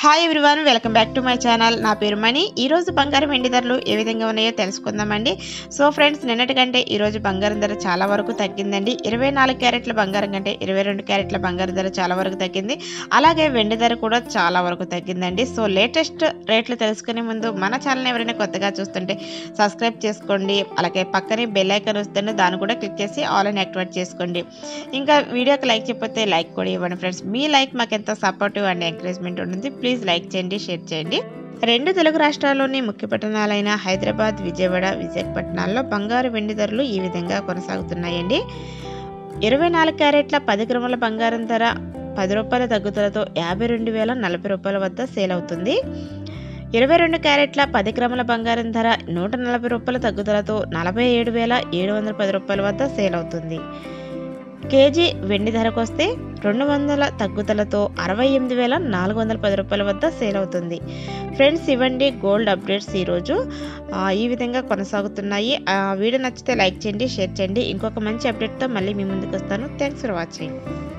hi everyone welcome back to my channel నా పేరు మణి ఈ రోజు బంగారం వెండి ధరలు ఏ విధంగా ఉన్నాయో తెలుసుకుందామండి సో ఫ్రెండ్స్ నిన్నటి కంటే ఈ రోజు బంగారం ధర చాలా వరకు తగ్గిందండి ఇరవై నాలుగు క్యారెట్ల బంగారం కంటే ఇరవై రెండు క్యారెట్ల బంగారం ధర చాలా వరకు తగ్గింది అలాగే వెండి ధర కూడా చాలా వరకు తగ్గిందండి సో లేటెస్ట్ రేట్లు తెలుసుకునే ముందు మన ఛానల్ ఎవరైనా కొత్తగా చూస్తుంటే సబ్స్క్రైబ్ చేసుకోండి అలాగే పక్కనే బెల్ ఐకాన్ వస్తుంది దాన్ని కూడా క్లిక్ చేసి ఆల్ అని యాక్టివేట్ చేసుకోండి ఇంకా వీడియోకి లైక్ చెప్పితే లైక్ కూడా ఇవ్వండి ఫ్రెండ్స్ మీ లైక్ మాకు ఎంత సపోర్టివ్ అండ్ ఎంకరేజ్మెంట్ ఉంటుంది ప్లీజ్ లైక్ చేయండి షేర్ చేయండి రెండు తెలుగు రాష్ట్రాల్లోని ముఖ్య పట్టణాలైన హైదరాబాద్ విజయవాడ విశాఖపట్నాల్లో బంగారు వెండి ధరలు ఈ విధంగా కొనసాగుతున్నాయండి ఇరవై నాలుగు క్యారెట్ల పది గ్రాముల బంగారం ధర పది రూపాయల తగ్గుదలతో యాభై రెండు వేల నలభై రూపాయల వద్ద సేల్ అవుతుంది ఇరవై రెండు క్యారెట్ల పది గ్రాముల బంగారం ధర నూట నలభై రూపాయల తగ్గుదలతో నలభై ఏడు వేల ఏడు వందల పది రూపాయల వద్ద సేల్ అవుతుంది కేజీ వెండి ధరకు వస్తే రెండు వందల తగ్గుదలతో అరవై ఎనిమిది వేల నాలుగు వందల పది రూపాయల వద్ద సేల్ అవుతుంది ఫ్రెండ్స్ ఇవ్వండి గోల్డ్ అప్డేట్స్ ఈరోజు ఆ, ఈ విధంగా కొనసాగుతున్నాయి ఆ, వీడియో నచ్చితే లైక్ చేయండి షేర్ చేయండి ఇంకొక మంచి అప్డేట్తో మళ్ళీ మీ ముందుకు వస్తాను థ్యాంక్స్ ఫర్ వాచింగ్